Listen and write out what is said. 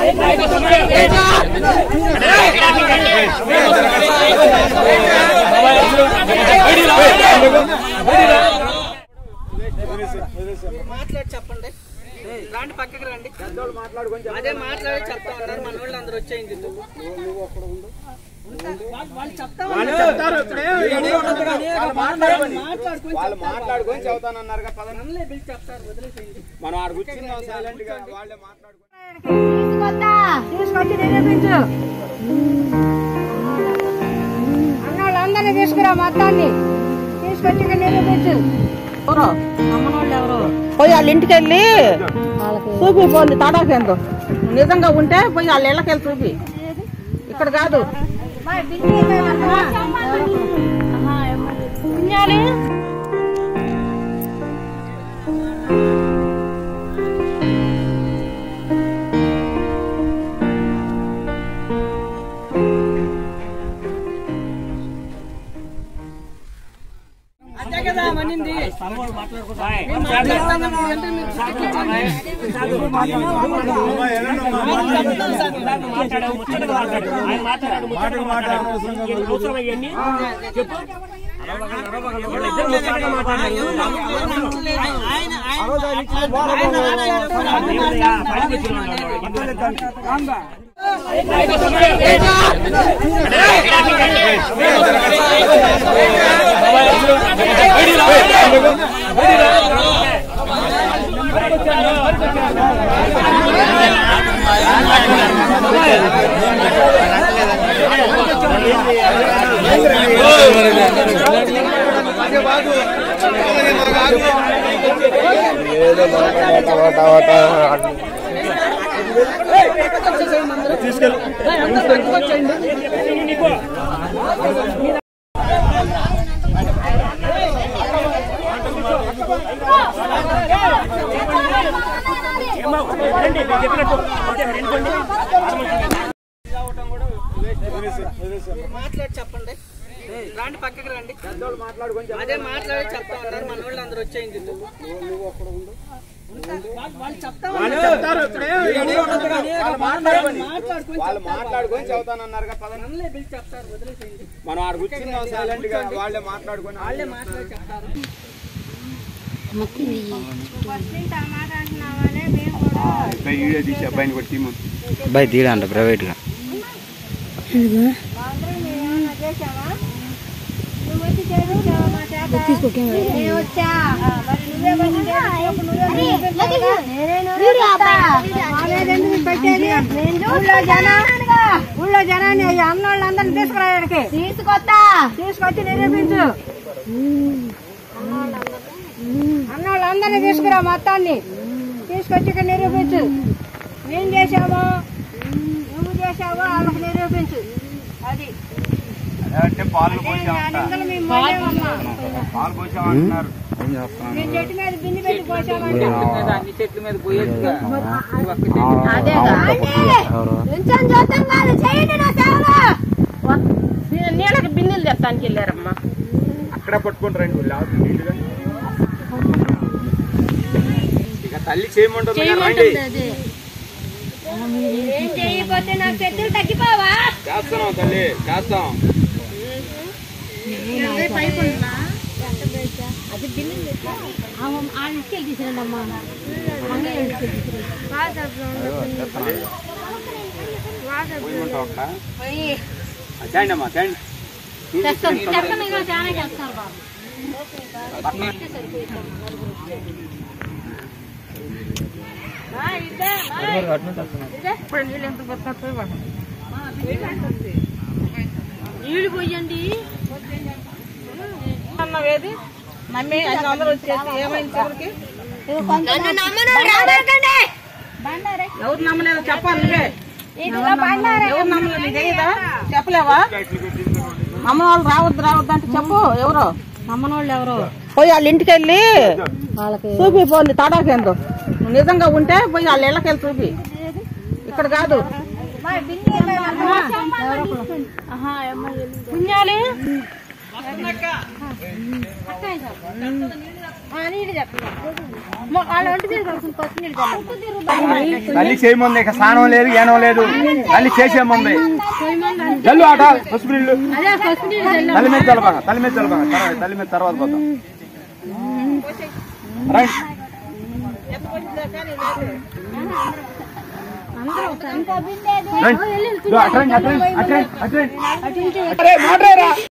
మాట్లాడి చెప్పండి రాండి పక్కకి రండి అదే మాట్లాడి చెప్తా ఉన్నారు మన వాళ్ళు అందరూ వచ్చేయండి వాళ్ళు చెప్తా వాళ్ళు మాట్లాడుకొని చెబుతానన్నారు కదా పదండి. మనలే పిలిచి చెప్తారు వదిలేసేయండి మనం ఆడ కూర్చున్నాం సైలెంట్ గా వాళ్ళే మాట్లాడుకొని తీసుకొస్తా తీసుకొచ్చి నిరూపించు అన్నోళ్ళందరినీ తీసుకురా మొత్తాన్ని తీసుకొచ్చి ఇక్కడ నిరూపించు ఎవరో అమ్మనోళ్ళు ఎవరో పోయి వాళ్ళ ఇంటికి వెళ్ళి చూపి పోంది తడాకేందో నిజంగా ఉంటే పోయి వాళ్ళ ఇళ్ళకి వెళ్ళి చూపి ఇక్కడ కాదు మరి బిల్లు ఏమైనా పుణ్యాలు అంతే కదా మనింది మేము మాట్లాడతాం కదా, అంటే మీరు ఆయన ఆయన మాట్లాడి చెప్పండి రాండి పక్కకి రండి అదే మాట్లాడి చెప్తా ఉన్నారు మన వాళ్ళు అందరూ వచ్చేయండి వాళ్ళు చెప్తా వాళ్ళు మాట్లాడుకొని చెబుతానన్నారు కదా పదండి. మనలే పిలిచి చెప్తారు వదిలేసేయండి మనం ఆడ కూర్చున్నాం సైలెంట్ గా వాళ్ళే మాట్లాడుకొని వాళ్ళే మాట్లాడి చెప్తారు వీడియో తీసి అబ్బాయిని కొట్టి తీము అబ్బాయి తీయడంట ప్రైవేట్ గా నువ్వు వచ్చి చేయించావా మా చేత నేను వచ్చా మరి నువ్వే వచ్చి చేయించినప్పుడు నువ్వే నిరూపించావుగా. మానేదెందుకు పెట్టేది? ఊళ్ళో జనా ఊళ్ళో జనాన్ని ఈ అన్నోళ్ళందరిని తీసుకురా ఇక్కడికి తీసుకొస్తా తీసుకొచ్చి నిరూపించు అన్నోళ్ళందరినీ తీసుకురా మొత్తాన్ని తీసుకొచ్చి ఇక్కడ నిరూపించు ఏం చేశావో నువ్వు చేశావో వాళ్ళకి నిరూపించు అది అంటే పాలు పోసామంట నిందలు మేము మోయలేమమ్మా. పాలు పోసామంటున్నారు నేను చెట్టు మీద బింది పెట్టి పోసామంటే అన్ని చెట్ల మీద పోయేట్టుగా నించొని చూస్తాం కాదు చేయండి నా సేవలు నీళ్ళకి బిందెలు తెస్తానికి వెళ్ళారమ్మా అక్కడ పట్టుకుంటారండి లేకపోతే నీళ్ళుగా. ఇక తల్లి చేయమంటుంది కదా, రండి ఏం చేయకపోతే నాకు శక్తులు తగ్గిపోవా చేస్తున్నాం తల్లి చేస్తాం పోయమంటావు అక్క ఆ, తేండి అమ్మా తేండి చాలా చేస్తారు బాబు నీళ్లు పోయండి అన్నవేది నమ్మి ఐదు వందలు వచ్చేసి ఏమైంది చివరికి నన్ను నమ్మను రాబోకండి ఎవరు నమ్మలేదు చెప్పాలి నువ్వే ఇదిగో బండారే ఎవరు నమ్మలేదు నీకు తెలియదా చెప్పలేవా నమ్మని వాళ్ళు రావద్దు రావద్దు అంటే చెప్పు ఎవరు నమ్మనోళ్ళు ఎవరు పోయి వాళ్ళ ఇంటికి వెళ్ళి వాళ్ళకి చూపి పోంది తడాకేందో నువ్వు నిజంగా ఉంటే పోయి వాళ్ళ ఇళ్ళకి వెళ్ళి చూపి ఇక్కడ కాదు పుణ్యాలు వస్తుందక్క. నీళ్ళు చెప్తున్నా వాళ్ళు ఒంటి మీద కొడుకుని పచ్చి నీళ్ళు చల్లండి. తల్లి చేయముంది ఇక స్నానం లేదు ఏనం లేదు తల్లి చేసేముంది జల్లు ఆట పసుపు నీళ్ళు అదే పచ్చి నీళ్ళు చల్లం తల్లి మీద చల్లబాగా తల్లి మీద చల్లబాగా తర్వాత తల్లి మీద తర్వాత పోతాం రైట్ రండి. ఇదిగో అటు రండి, అటు రండి, అటు రండి, అటు రండి. అరే, మాట్లాడరా